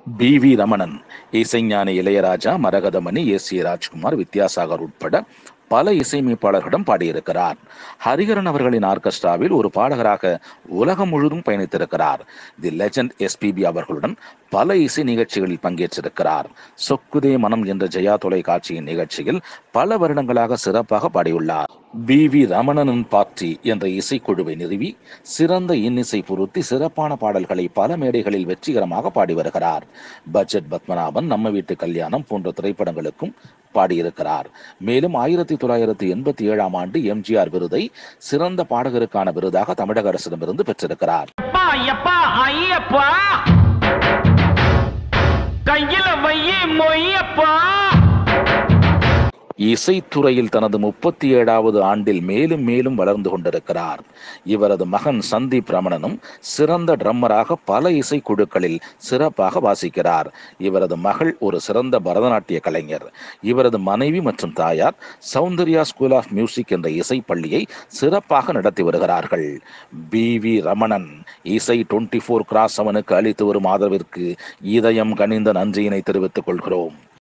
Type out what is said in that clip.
B V Ramanan இசைஞானி Ilaiyaraaja Maragathamani S A Rajkumar Vidyasagar உட்பட பல இசையமைப்பாளர்களிடம் பாடியிருக்கிறார் ஹரிஹரன் அவர்களின் ஆர்கெஸ்ட்ராவில் ஒரு பாடகராக உலகம் முழுவதும் பயணித்திருக்கிறார் தி லெஜண்ட் எஸ்பிபி அவர்களுடன் பல இசை நிகழ்ச்சிகளில் பங்கேற்றிருக்கிறார் சொக்குதே மனம் என்ற ஜெயா தொலைக்காட்சியின் நிகழ்ச்சியில் பல வருடங்களாக சிறப்பாக பாடியுள்ளார் பி வி ரமணனின் பார்ட்டி என்ற இசைக்குழுவை நிறுவி சிறந்த இன்னிசை பொருத்தி சிறப்பான பாடல்களை பல மேடைகளில் வெற்றிகரமாக பாடி வருகிறார் பட்ஜெட் பத்மநாபன் நம்ம வீட்டு கல்யாணம் போன்ற திரைப்படங்களுக்கும் பாடியிருக்கிறார் மேலும் ஆயிரத்தி தொள்ளாயிரத்தி எண்பத்தி ஏழாம் ஆண்டு எம்ஜிஆர் விருதை சிறந்த பாடகருக்கான விருதாக தமிழக அரசிடமிருந்து பெற்றிருக்கிறார் அப்பா எப்பா ஐயப்பா கையில வையி மொய்யப்பா இசைத்துறையில் தனது முப்பத்தி ஏழாவது ஆண்டில் மேலும் மேலும் வளர்ந்து கொண்டிருக்கிறார் இவரது மகன் சந்தீப் ரமணனும் சிறந்த ட்ரம்மராக பல இசைக்குழுக்களில் சிறப்பாக வாசிக்கிறார் இவரது மகள் ஒரு சிறந்த பரதநாட்டிய கலைஞர் இவரது மனைவி மற்றும் தாயார் சௌந்தர்யா ஸ்கூல் ஆஃப் மியூசிக் என்ற இசை பள்ளியை சிறப்பாக நடத்தி வருகிறார்கள் பி வி ரமணன் இசை டுவெண்ட்டி ஃபோர் கிராஸ் அவனுக்கு அளித்து வரும் ஆதரவிற்கு இதயம் கனிந்த நன்றியினை தெரிவித்துக் கொள்கிறோம்